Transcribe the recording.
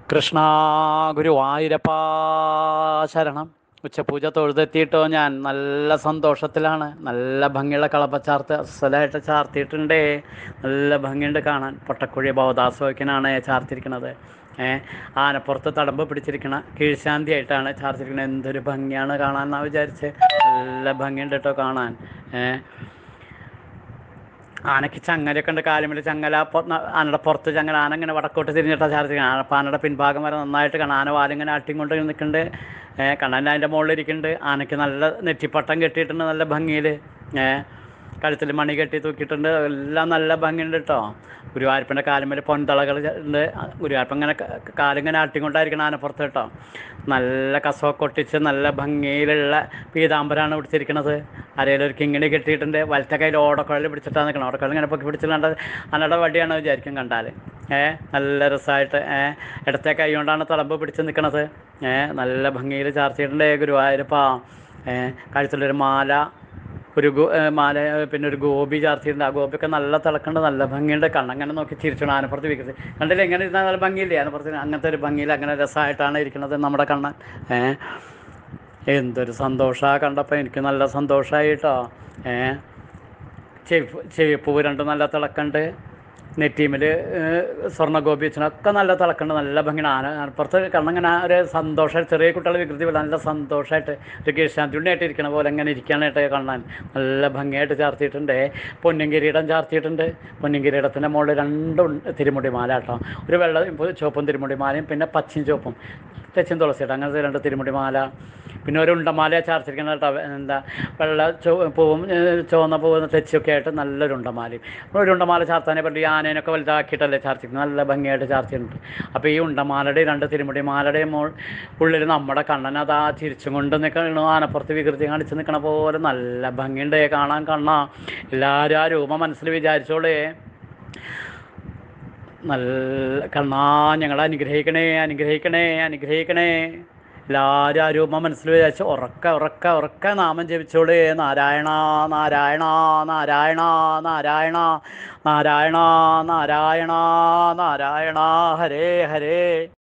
കൃഷ്ണ ഗുരുവായൂരപ്പ ശരണം ഉച്ചപൂജ തൊഴുതെത്തിയിട്ടോ ഞാൻ നല്ല സന്തോഷത്തിലാണ് നല്ല ഭംഗിയുള്ള കളപ്പ ചാർത്ത് അസലായിട്ട് ചാർത്തിയിട്ടുണ്ടേ നല്ല ഭംഗിയുണ്ട് കാണാൻ പൊട്ടക്കുഴി ബൗദാസോക്കിനാണ് ചാർത്തിരിക്കുന്നത് ഏ ആനപ്പുറത്ത് തടമ്പ് പിടിച്ചിരിക്കണ കീഴ്ശാന്തി ആയിട്ടാണ് ചാർത്തിരിക്കുന്നത് എന്തൊരു ഭംഗിയാണ് കാണാൻ എന്നാ വിചാരിച്ച് നല്ല ഭംഗിയുണ്ട് കേട്ടോ കാണാൻ ഏഹ് ആനയ്ക്ക് ചങ്ങലയൊക്കെ ഉണ്ട് കാലുമിൽ ചങ്ങല പൊ- ന- ആനയുടെ പുറത്ത് ചങ്ങല ആന ഇങ്ങനെ വടക്കോട്ട് തിരിഞ്ഞിട്ടാണ് ചാർജ് ആന അപ്പം ആനയുടെ പിൻഭാഗം വരെ നന്നായിട്ട് കാണാം ആന വാലിങ്ങനെ ആട്ടിയും കൊണ്ട് നിൽക്കുന്നുണ്ട് കണ്ണൻ അതിൻ്റെ മുകളിൽ ഇരിക്കുന്നുണ്ട് ആനയ്ക്ക് നല്ല നെറ്റിപ്പട്ടം കെട്ടിയിട്ടുണ്ട് നല്ല ഭംഗിയിൽ കഴുത്തിൽ മണി കെട്ടി തൂക്കിയിട്ടുണ്ട് എല്ലാം നല്ല ഭംഗിയുണ്ട് കേട്ടോ ഗുരുവായൂരപ്പൻ്റെ കാലുമേൽ പൊൻതളകൾ ഉണ്ട് ഗുരുവായൂരപ്പൻ ഇങ്ങനെ ക- കാലിങ്ങനെ ആട്ടിക്കൊണ്ടായിരിക്കണം ആനപ്പുറത്ത് കേട്ടോ നല്ല കസവൊക്കെ ഒട്ടിച്ച് നല്ല ഭംഗിയിലുള്ള പീതാംബരാണ് പിടിച്ചിരിക്കുന്നത് അരയിലൊരു കിങ്ങിണി കെട്ടിയിട്ടുണ്ട് വലത്തെ കയ്യിൽ ഓടക്കുഴൽ പിടിച്ചിട്ടാണ് നിൽക്കണം ഓടക്കുഴൽ ഇങ്ങനെ പൊക്കി പിടിച്ചിട്ടുണ്ട് അന്നയുടെ വടിയാണ് വിചാരിക്കും കണ്ടാൽ ഏ നല്ല രസമായിട്ട് ഏ ഇടത്തെ കൈ കൊണ്ടാണ് തളമ്പ് പിടിച്ച് നിൽക്കണത് ഏ നല്ല ഭംഗിയിൽ ചാർത്തിയിട്ടുണ്ട് ഗുരുവായൂരപ്പാ ഏ കഴുത്തിലൊരു മാല ഒരു ഗോ ഏ, മാല ഏ, പിന്നെ ഒരു ഗോപി ചാർത്തിയിട്ടുണ്ട് ആ ഗോപിയൊക്കെ നല്ല തിളക്കുന്നുണ്ട് നല്ല ഭംഗിയുണ്ട് കണ്ണങ്ങനെ നോക്കി ചിരിച്ചോണം ആനപ്പുറത്ത് വിൽക്കുന്നത് കണ്ടില്ല എങ്ങനെ ഇരുന്നാൽ നല്ല ഭംഗിയില്ലേ ആനപ്പുറത്ത് അങ്ങനത്തെ ഒരു ഭംഗിയിൽ അങ്ങനെ രസമായിട്ടാണ് ഇരിക്കുന്നത് നമ്മുടെ കണ്ണൻ ഏ എന്തൊരു സന്തോഷമാണ് കണ്ടപ്പോൾ എനിക്ക് നല്ല സന്തോഷമായി കേട്ടോ ഏ ചെവി ചെവിപ്പൂവ് രണ്ടും നല്ല തിളക്കുണ്ട് നെറ്റീമിൽ സ്വർണ്ണ ഗോപി വെച്ചൊക്കെ നല്ല തിളക്കുണ്ട് നല്ല ഭംഗിയാണ് ആന ആനപ്പുറത്ത് കണ്ണങ്ങനെ ആ ഒരു സന്തോഷം ചെറിയ കുട്ടികളെ വികൃതി പോലെ നല്ല സന്തോഷമായിട്ട് ഒരു കീഴ്ശാന്തിയുണ്ടായിട്ട് ഇരിക്കണ പോലെ അങ്ങനെ ഇരിക്കാനായിട്ട് കാണാൻ നല്ല ഭംഗിയായിട്ട് ചാർത്തിയിട്ടുണ്ട് പൊന്നും കിരീടം ചാർത്തിയിട്ടുണ്ട് പൊന്നും കിരീടത്തിൻ്റെ മുകളിൽ രണ്ടും തിരുമുടി മാല കേട്ടോ ഒരു വെള്ള ചുവപ്പും തിരുമുടി മാലയും പിന്നെ പച്ചയും ചുവപ്പും തെച്ചും തുളസിയിട്ട് അങ്ങനത്തെ രണ്ട് തിരുമുടി മാല പിന്നെ ഒരു ഉണ്ടമാല ചാർത്തിരിക്കുന്ന കേട്ടോ എന്താ വെള്ള ചോ പൂവും ഏ, ചുവന്ന പൂവും തെച്ചൊക്കെ ആയിട്ട് നല്ലൊരു ഉണ്ടമാലയും ഒരു ഉണ്ടമാല ചാർത്താനെ പറ്റി ഈ ആനേനൊക്കെ വലുതാക്കിയിട്ടല്ലേ ചാർത്തിക്കുന്നത് നല്ല ഭംഗിയായിട്ട് ചാർത്തിയിട്ടുണ്ട് അപ്പോൾ ഈ ഉണ്ടമാലയുടെ രണ്ട് തിരുമുടി മാലയുടെയും മോൾ ഉള്ളിൽ നമ്മുടെ കണ്ണൻ അതാ ചിരിച്ചും കൊണ്ട് നിൽക്കണ ആനപ്പുറത്ത് വികൃതി കാണിച്ച് നിൽക്കണ പോലെ നല്ല ഭംഗിയുണ്ട് കാണാൻ കണ്ണാ എല്ലാവരും ആ രൂപം മനസ്സിൽ വിചാരിച്ചോളേ നല്ല കണ്ണാ ഞങ്ങളെ അനുഗ്രഹിക്കണേ അനുഗ്രഹിക്കണേ അനുഗ്രഹിക്കണേ എല്ലാവരും ആ രൂപം മനസ്സിൽ വിചാരിച്ച് ഉറക്ക ഉറക്ക ഉറക്ക നാമം ജപിച്ചോളേ നാരായണ നാരായണ നാരായണ നാരായണ നാരായണ നാരായണ നാരായണ ഹരേ ഹരേ